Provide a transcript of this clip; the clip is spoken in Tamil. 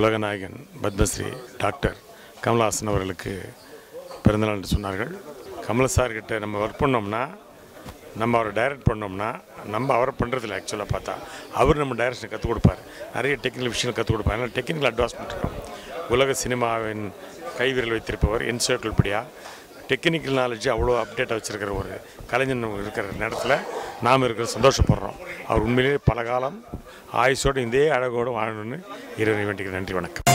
உலகநாயகன் பத்மஸ்ரீ டாக்டர் கமலஹாசன் அவர்களுக்கு பிறந்தநாள் என்று சொன்னார்கள் கமல் சார் கிட்ட நம்ம ஒர்க் பண்ணோம்னா நம்ம அவரை டைரக்ட் பண்ணோம்னா நம்ம அவரை பண்ணுறதில்ல ஆக்சுவலாக பார்த்தா அவர் நம்ம டைரக்ஷன் கற்றுக் கொடுப்பார் நிறைய டெக்னிக்கல் விஷயங்கள் கற்றுக் கொடுப்பார் அதனால் டெக்னிக்கல் அட்வான்ஸ்மெண்ட் இருக்கும் உலக சினிமாவின் கைவிரல் வைத்திருப்பவர் என்சைக்ளோபீடியா டெக்னிக்கல் நாலேஜ் அவ்வளோ அப்டேட்டாக வச்சுருக்கிற ஒரு கலைஞன் இருக்கிற நேரத்தில் நாம் இருக்கிற சந்தோஷப்படுறோம் அவர் உண்மையிலேயே பல காலம் ஆயுசோடு இதே அழகோடு வாழணும்னு இறைவனை வேண்டிக்கிறேன் நன்றி வணக்கம்